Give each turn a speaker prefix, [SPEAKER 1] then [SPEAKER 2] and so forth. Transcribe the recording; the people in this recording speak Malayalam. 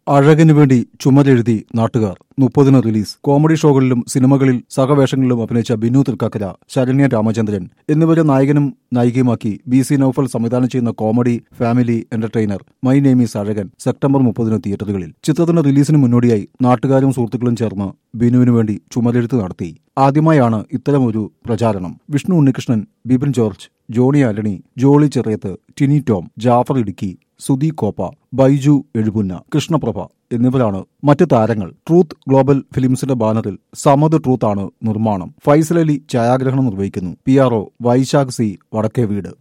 [SPEAKER 1] അഴകിനു വേണ്ടി ചുമരെഴുതി നാട്ടുകാർ മുപ്പതിന് റിലീസ് കോമഡി ഷോകളിലും സിനിമകളിൽ സഹവേഷങ്ങളിലും അഭിനയിച്ച ബിനു തൃക്കാക്കര ശരണ്യ രാമചന്ദ്രൻ എന്നിവരെ നായകനും നായികയുമാക്കി ബി സി നൌഫൽ സംവിധാനം ചെയ്യുന്ന comedy family entertainer my name is Azhakan September മുപ്പതിന് തിയേറ്ററുകളിൽ ചിത്രത്തിന്റെ റിലീസിന് മുന്നോടിയായി നാട്ടുകാരും സുഹൃത്തുക്കളും ചേർന്ന് ബിനുവിനു വേണ്ടി ചുമരെഴുത്ത് നടത്തി ആദ്യമായാണ് ഇത്തരമൊരു പ്രചാരണം വിഷ്ണു ഉണ്ണികൃഷ്ണൻ ബിപിൻ ജോർജ് ജോണി ആന്റണി ജോളി ചെറിയത്ത് ടിനി ടോം ജാഫർ ഇടുക്കി സുധി കോപ്പ ബൈജു എഴുപുന്ന കൃഷ്ണപ്രഭ എന്നിവരാണ് മറ്റ് താരങ്ങൾ ട്രൂത്ത് ഗ്ലോബൽ ഫിലിംസിന്റെ ബാനറിൽ സമത് ട്രൂത്ത് ആണ് നിർമ്മാണം ഫൈസൽ അലി ഛായാഗ്രഹണം നിർവഹിക്കുന്നു P R O Vaisakh C വടക്കേ വീട്